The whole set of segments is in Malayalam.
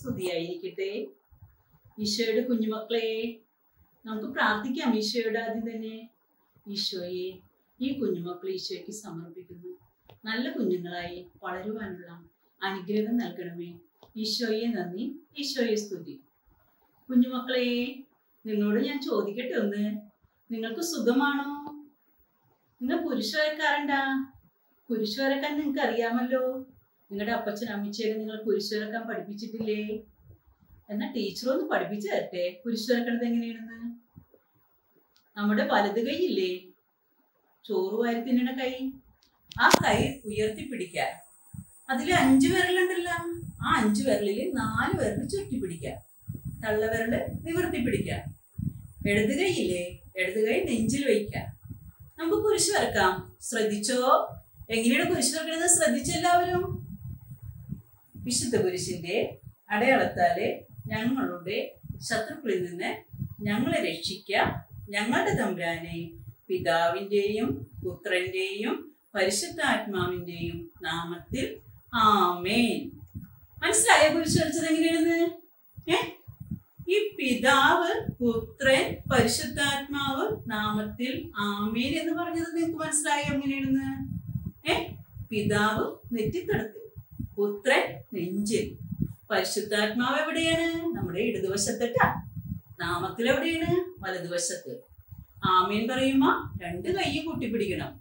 സ്തുതിയായിരിക്കട്ടെ ഈശോയുടെ കുഞ്ഞുമക്കളെ നമുക്ക് പ്രാർത്ഥിക്കാം ഈശോയുടെ ആദ്യം തന്നെ ഈശോയെ ഈ കുഞ്ഞുമക്കൾ ഈശോയ്ക്ക് സമർപ്പിക്കുന്നു നല്ല കുഞ്ഞുങ്ങളായി വളരുവാനുള്ള അനുഗ്രഹം നൽകണമേ ഈശോയെ നന്ദി ഈശോയെ സ്തുതി കുഞ്ഞുമക്കളെ നിങ്ങളോട് ഞാൻ ചോദിക്കട്ടെ ഒന്ന് നിങ്ങൾക്ക് സുഖമാണോ നിങ്ങൾ കുരിശ് വരക്കാറുണ്ടാ കുരിശ് വരക്കാൻ നിങ്ങൾക്ക് അറിയാമല്ലോ നിങ്ങളുടെ അപ്പച്ചൻ അമ്മച്ചേനെ നിങ്ങൾ കുരിശ് വരക്കാൻ പഠിപ്പിച്ചിട്ടില്ലേ എന്നാ ടീച്ചർ ഒന്ന് പഠിപ്പിച്ചു തരട്ടെ കുരിശ് വരക്കണത് എങ്ങനെയാണെന്ന് നമ്മുടെ വലത് കൈയില്ലേ ചോറ് വാരി തിന്നണ കൈ ആ കൈ ഉയർത്തി പിടിക്കുക അതിൽ അഞ്ചു വിരലുണ്ടല്ലോ ആ അഞ്ചു വിരലിൽ നാല് വിരൽ ചുറ്റി പിടിക്കുക തള്ളവിരല് നിവർത്തി പിടിക്കുക ഇടത് കൈയില്ലേ ഇടത് കൈ നെഞ്ചിൽ വയ്ക്കുക നമുക്ക് കുരിശ് വരക്കാം ശ്രദ്ധിച്ചോ എങ്ങനെയാണ് കുരിശ് വരക്കണത് ശ്രദ്ധിച്ചെല്ലാവരും വിശുദ്ധ കുരിശിന്റെ അടയാളത്താല് ഞങ്ങളുടെ ശത്രുക്കളിൽ നിന്ന് ഞങ്ങളെ രക്ഷിക്കുക ഞങ്ങളുടെ തമ്പുരാനെ പിതാവിന്റെയും പുത്രന്റെയും പരിശുദ്ധാത്മാവിന്റെയും നാമത്തിൽ ആമേൻ മനസ്സിലായോ കുരിശ് വരച്ചത് എങ്ങനെയാണെന്ന് ഏ ഈ പിതാവ് പുത്രൻ പരിശുദ്ധാത്മാവ് നാമത്തിൽ ആമേൻ എന്ന് പറഞ്ഞത് നിങ്ങൾക്ക് മനസ്സിലായോ എങ്ങനെയാണെന്ന് ഏ പിതാവ് നെറ്റിത്തടത്തിൽ പുത്രൻ നെഞ്ചിൽ പരിശുദ്ധാത്മാവ് എവിടെയാണ് നമ്മുടെ ഇടതുവശത്തിട്ടാ നാമത്തിൽ എവിടെയാണ് വലതുവശത്ത് ആമേൻ പറയുമ്പോ രണ്ട് കൈ കൂട്ടിപ്പിടിക്കണം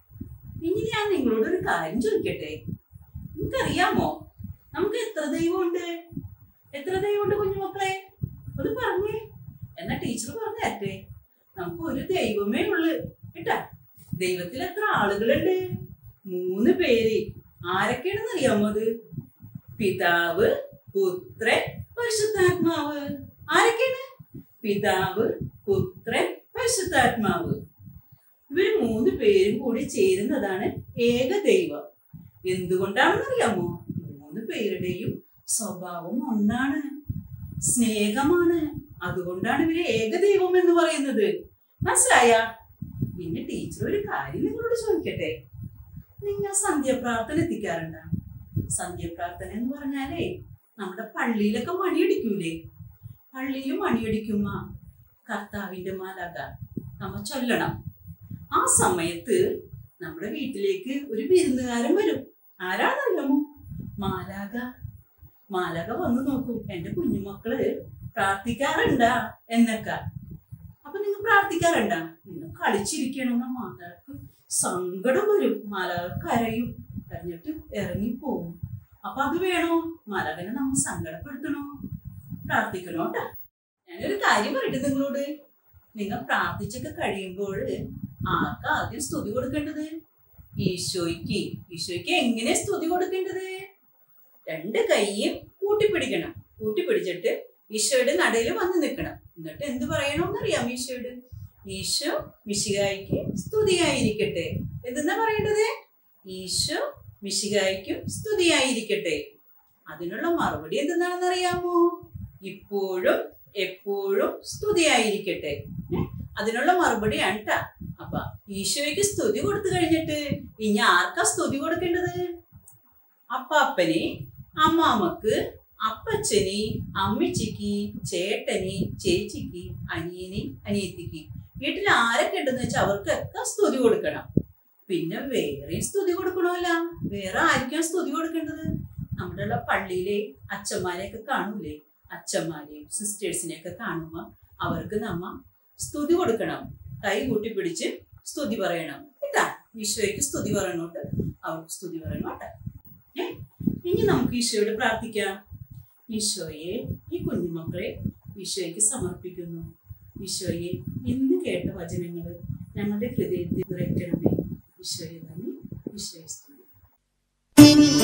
ഇനി ഞാൻ നിങ്ങളോട് ഒരു കാര്യം ചോദിക്കട്ടെ നിങ്ങൾക്കറിയാമോ നമുക്ക് എത്ര ദൈവമുണ്ട് എത്ര ദൈവമുണ്ട് കുഞ്ഞുമക്കളെ അത് പറഞ്ഞേ എന്നാ ടീച്ചർ പറഞ്ഞു തരട്ടെ നമുക്ക് ഒരു ദൈവമേ ഉള്ളു കേട്ടാ ദൈവത്തിൽ എത്ര ആളുകളുണ്ട് മൂന്ന് പേര് ആരൊക്കെയാണെന്ന് അറിയാമോ അത് പിതാവ് പുത്രൻ പരിശുദ്ധാത്മാവ് ആരൊക്കെയാണ് പിതാവ് പുത്രൻ പരിശുദ്ധാത്മാവ് ഇവര് മൂന്ന് പേരും കൂടി ചേരുന്നതാണ് ഏക ദൈവം എന്തുകൊണ്ടാണെന്ന് അറിയാമോ മൂന്ന് പേരുടെയും സ്വഭാവം ഒന്നാണ് സ്നേഹമാണ് അതുകൊണ്ടാണ് ഇവര് ഏകദൈവം എന്ന് പറയുന്നത് മനസ്സിലായ പിന്നെ ടീച്ചർ ഒരു കാര്യം നിങ്ങളോട് ചോദിക്കട്ടെ നിങ്ങൾ സന്ധ്യാപ്രാർത്ഥന എത്തിക്കാറുണ്ടോ സന്ധ്യാപ്രാർത്ഥന എന്ന് പറഞ്ഞാലേ നമ്മുടെ പള്ളിയിലൊക്കെ മണിയടിക്കൂലേ പള്ളിയിൽ മണിയടിക്കുമ്പോ കർത്താവിന്റെ മാലാക നമ്മ ചൊല്ലണം ആ സമയത്ത് നമ്മുടെ വീട്ടിലേക്ക് ഒരു വിരുന്നുകാരൻ വരും ആരാണെന്നറിയാമോ മാലാക മാലക വന്ന് നോക്കും എന്റെ കുഞ്ഞുമക്കള് പ്രാർത്ഥിക്കാറുണ്ടാ എന്നൊക്കെ അപ്പൊ നിങ്ങൾ പ്രാർത്ഥിക്കാറുണ്ടാ നിങ്ങൾ കളിച്ചിരിക്കണമെന്ന മാലാക്ക് സങ്കടം വരും മാലാക കരയും കരഞ്ഞിട്ട് ഇറങ്ങിപ്പോവും അപ്പൊ അത് വേണോ മാലാകനെ നമ്മൾ സങ്കടപ്പെടുത്തണോ പ്രാർത്ഥിക്കണോ കേട്ടാ ഞാനൊരു കാര്യം പറയട്ടെ നിങ്ങളോട് നിങ്ങൾ പ്രാർത്ഥിച്ചൊക്കെ കഴിയുമ്പോൾ ആർക്കാ ആദ്യം സ്തുതി കൊടുക്കേണ്ടത് ഈശോയ്ക്ക് ഈശോയ്ക്ക് എങ്ങനെ സ്തുതി കൊടുക്കേണ്ടത് രണ്ട് കൈയും കൂട്ടിപ്പിടിക്കണം കൂട്ടിപ്പിടിച്ചിട്ട് ഈശോയുടെ നടയിൽ വന്ന് നിൽക്കണം എന്നിട്ട് എന്ത് പറയണമെന്നറിയാം ഈശോയോട് ഈശോ മിശികായിക്ക് സ്തുതിയായിരിക്കട്ടെ എന്തെന്നാ പറയേണ്ടത് ഈശോ മിശികായിക്കും സ്തുതിയായിരിക്കട്ടെ അതിനുള്ള മറുപടി എന്തെന്നാണെന്ന് അറിയാമോ ഇപ്പോഴും എപ്പോഴും സ്തുതിയായിരിക്കട്ടെ ഏ? അതിനുള്ള മറുപടിയാണ് ട്ടാ അപ്പൊ ഈശോയ്ക്ക് സ്തുതി കൊടുത്തു കഴിഞ്ഞിട്ട് ഇനി ആർക്കാ സ്തുതി കൊടുക്കേണ്ടത് അപ്പാപ്പന് അമ്മാമ്മക്ക് അപ്പച്ചന് അമ്മച്ചിക്ക് ചേട്ടന് ചേച്ചിക്ക് അനിയന് അനിയത്തിക്ക് വീട്ടിൽ ആരൊക്കെ ഉണ്ടെന്ന് വെച്ചാൽ അവർക്കൊക്കെ സ്തുതി കൊടുക്കണം പിന്നെ വേറെ സ്തുതി കൊടുക്കണമല്ല വേറെ ആർക്കാ സ്തുതി കൊടുക്കേണ്ടത് നമ്മുടെ ഉള്ള പള്ളിയിലെ അച്ഛന്മാരെയൊക്കെ കാണൂലേ അച്ഛന്മാരെയും സിസ്റ്റേഴ്സിനെയൊക്കെ കാണുമ്പോൾ അവർക്ക് നമ്മ സ്തുതി കൊടുക്കണം കൈ കൂട്ടി പിടിച്ച് സ്തുതി പറയണം കേട്ടാ ഈശോയ്ക്ക് സ്തുതി പറയണോട്ട് അവർക്ക് സ്തുതി പറയണോട്ടെ ഏ ഇനി നമുക്ക് ഈശോയോട് പ്രാർത്ഥിക്കാം ഈശോയെ ഈ കുഞ്ഞുമക്കളെ ഈശോയ്ക്ക് സമർപ്പിക്കുന്നു ഈശോയെ ഇന്ന് കേട്ട വചനങ്ങൾ ഞങ്ങളുടെ ഹൃദയത്തിൽ നിറയ്ക്കണമേ ഈശോയെ നന്ദി ഈശോയെ സ്തുതി